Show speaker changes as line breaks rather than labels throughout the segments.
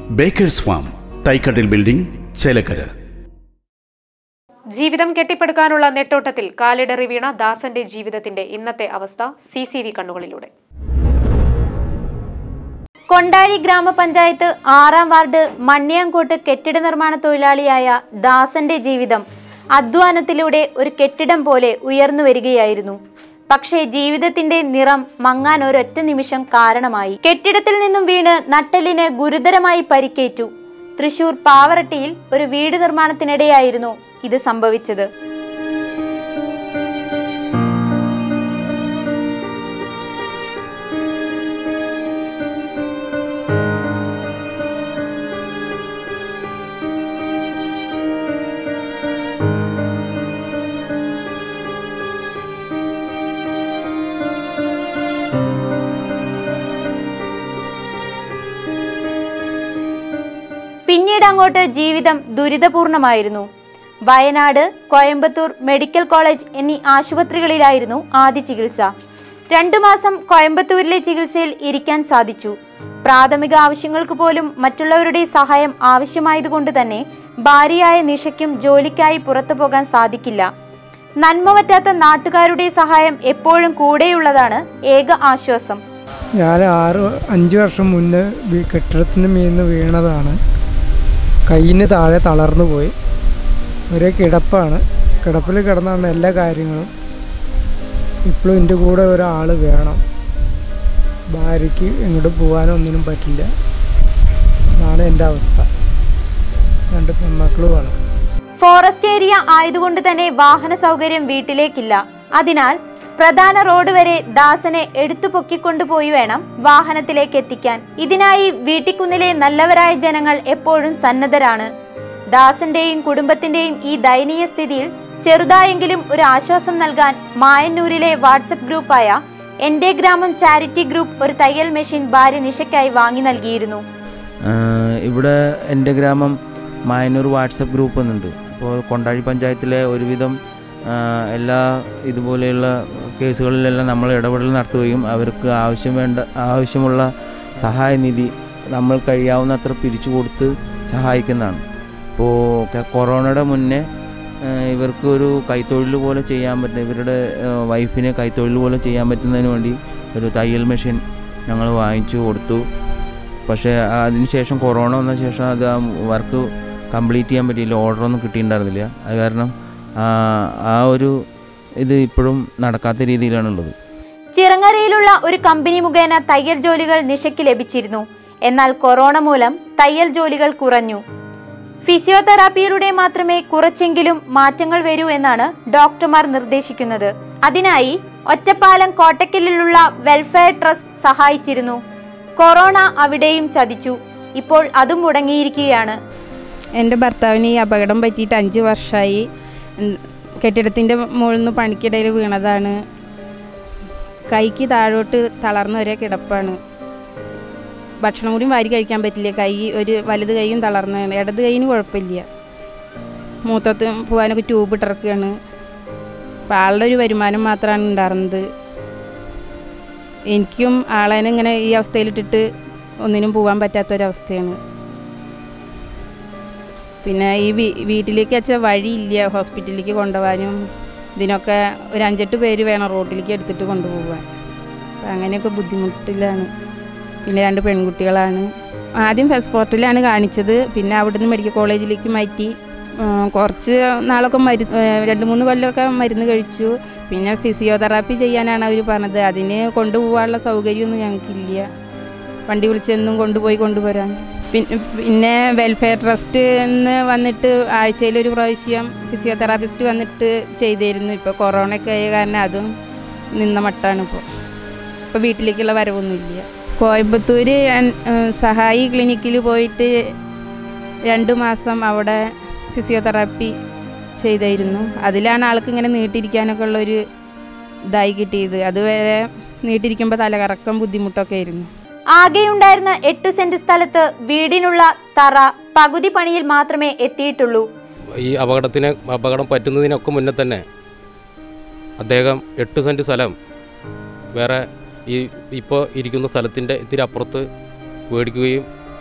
baker's farm തൈക്കട്ടിൽ building Chelakkara
ജീവിതം കെട്ടിപ്പടുക്കാനുള്ള നെട്ടോട്ടത്തിൽ കാലിടറി വീണ ദാസന്റെ ജീവിതത്തിന്റെ ഇന്നത്തെ അവസ്ഥ സി സി വി കണ്ണുകളിലൂടെ
കൊണ്ടാഴി ഗ്രാമപഞ്ചായത്ത് ആറാം വാർഡ് മണ്ണിയാങ്കോട്ട് കെട്ടിട നിർമ്മാണ തൊഴിലാളിയായ ദാസന്റെ ജീവിതം അധ്വാനത്തിലൂടെ ഒരു കെട്ടിടം പോലെ ഉയർന്നു വരികയായിരുന്നു പക്ഷേ ജീവിതത്തിന്റെ നിറം മങ്ങാൻ ഒരൊറ്റ നിമിഷം കാരണമായി കെട്ടിടത്തിൽ നിന്നും വീണ് നട്ടെല്ലിന് ഗുരുതരമായി പരിക്കേറ്റു തൃശൂർ പാവറട്ടിയിൽ ഒരു വീട് നിർമ്മാണത്തിനിടെയായിരുന്നു ഇത് സംഭവിച്ചത് പിന്നീട് അങ്ങോട്ട് ജീവിതം ദുരിതപൂർണമായിരുന്നു വയനാട് കോയമ്പത്തൂർ മെഡിക്കൽ കോളേജ് എന്നീ ആശുപത്രികളിലായിരുന്നു ആദ്യ ചികിത്സ രണ്ടു മാസം കോയമ്പത്തൂരിലെ ചികിത്സയിൽ ഇരിക്കാൻ സാധിച്ചു പ്രാഥമിക ആവശ്യങ്ങൾക്ക് പോലും മറ്റുള്ളവരുടെ സഹായം ആവശ്യമായതുകൊണ്ട് തന്നെ ഭാര്യയായ നിഷയ്ക്കും ജോലിക്കായി പുറത്തു പോകാൻ സാധിക്കില്ല നന്മ പറ്റാത്ത നാട്ടുകാരുടെ സഹായം എപ്പോഴും കൂടെയുള്ളതാണ് ഏക ആശ്വാസം
ഞാൻ ആറ് അഞ്ച് വർഷം മുന്നേ വീ- കെട്ടിടത്തിന് മീന്ന് വീണതാണ് കയ്യിന് താഴെ തളർന്നു പോയി ഒരേ കിടപ്പാണ് കിടപ്പിൽ കിടന്നാണ് എല്ലാ കാര്യങ്ങളും ഇപ്പോഴും എൻ്റെ കൂടെ ഒരാൾ വേണം ഭാര്യയ്ക്ക് എങ്ങോട്ട് പോകാനോ ഒന്നിനും പറ്റില്ല അതാണ് എൻ്റെ അവസ്ഥ രണ്ട് പെൺമക്കളുമാണ്
ഫോറസ്റ്റ് ഏരിയ ആയതുകൊണ്ട് തന്നെ വാഹന സൗകര്യം വീട്ടിലേക്കില്ല അതിനാൽ പ്രധാന റോഡ് വരെ ദാസനെ എടുത്തു പൊക്കിക്കൊണ്ടുപോയി വേണം വാഹനത്തിലേക്ക് എത്തിക്കാൻ ഇതിനായി വീട്ടിക്കുന്നിലെ നല്ലവരായ ജനങ്ങൾ എപ്പോഴും സന്നദ്ധരാണ് ദാസന്റെയും കുടുംബത്തിന്റെയും ഈ ദയനീയ സ്ഥിതിയിൽ ചെറുതായെങ്കിലും ഒരു ആശ്വാസം നൽകാൻ മായന്നൂരിലെ വാട്സപ്പ് ഗ്രൂപ്പായ എന്റെ ഗ്രാമം ചാരിറ്റി ഗ്രൂപ്പ് ഒരു തയ്യൽ മെഷീൻ ഭാര്യ നിഷയ്ക്കായി വാങ്ങി നൽകിയിരുന്നു
ആഹ് ഇവിടെ എൻ്റെ ഗ്രാമം മായന്നൂർ വാട്സപ്പ് ഗ്രൂപ്പ് എന്നുണ്ട് അപ്പോൾ കൊണ്ടാഴി പഞ്ചായത്തിലെ ഒരുവിധം ആഹ് എല്ലാ ഇതുപോലെയുള്ള കേസുകളിലെല്ലാം നമ്മൾ ഇടപെടൽ നടത്തുകയും അവർക്ക് ആവശ്യം വേണ്ട ആവശ്യമുള്ള സഹായനിധി നമ്മൾ കഴിയാവുന്നത്ര പിരിച്ചു കൊടുത്ത് സഹായിക്കുന്നതാണ് ഇപ്പോൾ ക- കൊറോണയുടെ മുന്നേ ആഹ് ഇവർക്ക് ഒരു കൈത്തൊഴിൽ പോലെ ചെയ്യാൻ പറ്റുന്ന ഇവരുടെ ആഹ് വൈഫിനെ കൈത്തൊഴിൽ പോലെ ചെയ്യാൻ പറ്റുന്നതിന് വേണ്ടി ഒരു തയ്യൽ മെഷീൻ ഞങ്ങൾ വാങ്ങിച്ചു കൊടുത്തു പക്ഷേ അതിനുശേഷം കൊറോണ വന്ന ശേഷം അത് ആ വർക്ക് കംപ്ലീറ്റ് ചെയ്യാൻ പറ്റിയില്ല ഓർഡറൊന്നും കിട്ടിയിട്ടുണ്ടായിരുന്നില്ല അത് കാരണം ആ, ആ ഒരു ഇത് ഇപ്പോഴും നടക്കാത്ത രീതിയിലാണുള്ളത്
ചിറങ്ങരയിലുള്ള ഒരു കമ്പനി മുഖേന തയ്യൽ ജോലികൾ നിഷയ്ക്ക് ലഭിച്ചിരുന്നു എന്നാൽ കൊറോണ മൂലം തയ്യൽ ജോലികൾ കുറഞ്ഞു ഫിസിയോതെറാപ്പിയിലൂടെ മാത്രമേ കുറച്ചെങ്കിലും മാറ്റങ്ങൾ വരൂ എന്നാണ് ഡോക്ടർമാർ നിർദ്ദേശിക്കുന്നത് അതിനായി ഒറ്റപ്പാലം കോട്ടക്കലിലുള്ള വെൽഫെയർ ട്രസ്റ്റ് സഹായിച്ചിരുന്നു കൊറോണ അവിടെയും ചതിച്ചു ഇപ്പോൾ അതും മുടങ്ങിയിരിക്കുകയാണ്
എൻ്റെ ഭർത്താവിന് ഈ അപകടം പറ്റിയിട്ട് അഞ്ച് വർഷമായി കെട്ടിടത്തിൻ്റെ മുകളിൽ നിന്ന് പണിക്കിടയിൽ വീണതാണ് കൈക്ക് താഴോട്ട് തളർന്ന ഒരേ കിടപ്പാണ് ഭക്ഷണം കൂടി വാരി കഴിക്കാൻ പറ്റില്ല കൈ ഒരു വലത് കൈയും തളർന്നതാണ് ഇടത് കൈയിന് കുഴപ്പമില്ല മൂത്തത്ത് പോകാനൊക്കെ ട്യൂബ് ഇട്ടിറക്കുകയാണ് അപ്പം ആളുടെ ഒരു വരുമാനം മാത്രമാണ് ഉണ്ടായിരുന്നത് എനിക്കും ആളേനെ ഇങ്ങനെ ഈ അവസ്ഥയിലിട്ടിട്ട് ഒന്നിനും പോകാൻ പറ്റാത്തൊരവസ്ഥയാണ് പിന്നെ ഈ വീ വീട്ടിലേക്ക് വെച്ചാൽ വഴിയില്ല ഹോസ്പിറ്റലിലേക്ക് കൊണ്ടുപോകാനും ഇതിനൊക്കെ ഒരു അഞ്ചെട്ട് പേര് വേണം റോഡിലേക്ക് എടുത്തിട്ട് കൊണ്ടുപോകാൻ അപ്പം അങ്ങനെയൊക്കെ ബുദ്ധിമുട്ടിലാണ് പിന്നെ രണ്ട് പെൺകുട്ടികളാണ് ആദ്യം ഫെസ്പോർട്ടിലാണ് കാണിച്ചത് പിന്നെ അവിടുന്ന് മെഡിക്കൽ കോളേജിലേക്ക് മാറ്റി ഉം, കുറച്ച് നാളൊക്കെ മരുന്ന് രണ്ട് മൂന്ന് കൊല്ലമൊക്കെ മരുന്ന് കഴിച്ചു പിന്നെ ഫിസിയോതെറാപ്പി ചെയ്യാനാണ് അവർ പറഞ്ഞത് അതിന് കൊണ്ടുപോകാനുള്ള സൗകര്യമൊന്നും ഞങ്ങൾക്കില്ല വണ്ടി വിളിച്ചെന്നും കൊണ്ടുപോയി കൊണ്ടുവരാൻ പിന്നെ പിന്നെ വെൽഫെയർ ട്രസ്റ്റ് എന്ന് വന്നിട്ട് ആഴ്ചയിൽ ഒരു പ്രാവശ്യം ഫിസിയോതെറാപ്പിസ്റ്റ് വന്നിട്ട് ചെയ്തിരുന്നു ഇപ്പോൾ കൊറോണ ഒക്കെ ആയ കാരണം അതും നിന്ന മട്ടാണ് ഇപ്പോൾ ഇപ്പോൾ വീട്ടിലേക്കുള്ള വരവൊന്നുമില്ല കോയമ്പത്തൂർ സഹായി ക്ലിനിക്കിൽ പോയിട്ട് രണ്ട് മാസം അവിടെ ഫിസിയോതെറാപ്പി ചെയ്തായിരുന്നു അതിലാണ് ആൾക്ക് ഇങ്ങനെ നീട്ടിരിക്കാനൊക്കെ ഉള്ളൊരു ഇതായി കിട്ടിയത് അതുവരെ നീട്ടിരിക്കുമ്പോൾ തലകറക്കം ബുദ്ധിമുട്ടൊക്കെ ആയിരുന്നു
ആകെയുണ്ടായിരുന്ന എട്ടു സെന്റ് സ്ഥലത്ത് വീടിനുള്ള തറ പകുതി പണിയിൽ മാത്രമേ എത്തിയിട്ടുള്ളൂ
ഈ അപകടത്തിന് അപകടം പറ്റുന്നതിനൊക്കെ മുന്നേ തന്നെ അദ്ദേഹം എട്ട് സെൻറ്റ് സ്ഥലം വേറെ ഈ ഇപ്പോൾ ഇരിക്കുന്ന സ്ഥലത്തിൻ്റെ ഇത്തിരി അപ്പുറത്ത് മേടിക്കുകയും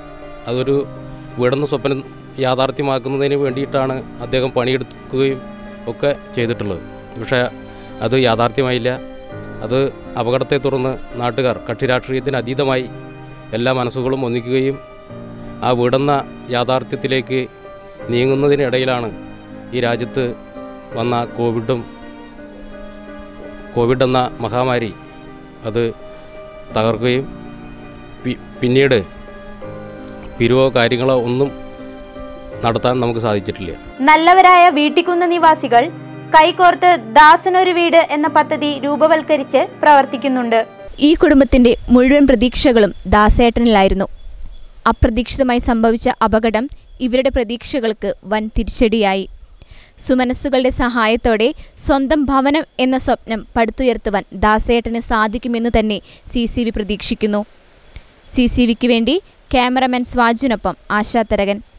അതൊരു വീടെന്ന സ്വപ്നം യാഥാർത്ഥ്യമാക്കുന്നതിന് വേണ്ടിയിട്ടാണ് അദ്ദേഹം പണിയെടുക്കുകയും ഒക്കെ ചെയ്തിട്ടുള്ളത് പക്ഷേ അത് യാഥാർത്ഥ്യമായില്ല അത് അപകടത്തെ തുടർന്ന് നാട്ടുകാർ കക്ഷി രാഷ്ട്രീയത്തിന് അതീതമായി എല്ലാ മനസ്സുകളും ഒന്നിക്കുകയും ആ വീടെന്ന യാഥാർത്ഥ്യത്തിലേക്ക് നീങ്ങുന്നതിനിടയിലാണ് ഈ രാജ്യത്ത് വന്ന കോവിഡും കോവിഡ് എന്ന മഹാമാരി അത് തകർക്കുകയും പി- പിന്നീട് പിരിവോ കാര്യങ്ങളോ ഒന്നും നടത്താൻ നമുക്ക് സാധിച്ചിട്ടില്ല
നല്ലവരായ വീട്ടിക്കുന്ന് നിവാസികൾ കൈകോർത്ത് ദാസനൊരു വീട് എന്ന പദ്ധതി രൂപവൽക്കരിച്ച് പ്രവർത്തിക്കുന്നുണ്ട്
ഈ കുടുംബത്തിന്റെ മുഴുവൻ പ്രതീക്ഷകളും ദാസേട്ടനിലായിരുന്നു അപ്രതീക്ഷിതമായി സംഭവിച്ച അപകടം ഇവരുടെ പ്രതീക്ഷകൾക്ക് വൻ തിരിച്ചടിയായി സുമനസ്സുകളുടെ സഹായത്തോടെ സ്വന്തം ഭവനം എന്ന സ്വപ്നം പടുത്തുയർത്തുവാൻ ദാസേട്ടന് സാധിക്കുമെന്ന് തന്നെ സി സി വി പ്രതീക്ഷിക്കുന്നു സി സി വിക്ക് വേണ്ടി ക്യാമറമാൻ സ്വാജുനൊപ്പം ആശാ തരകൻ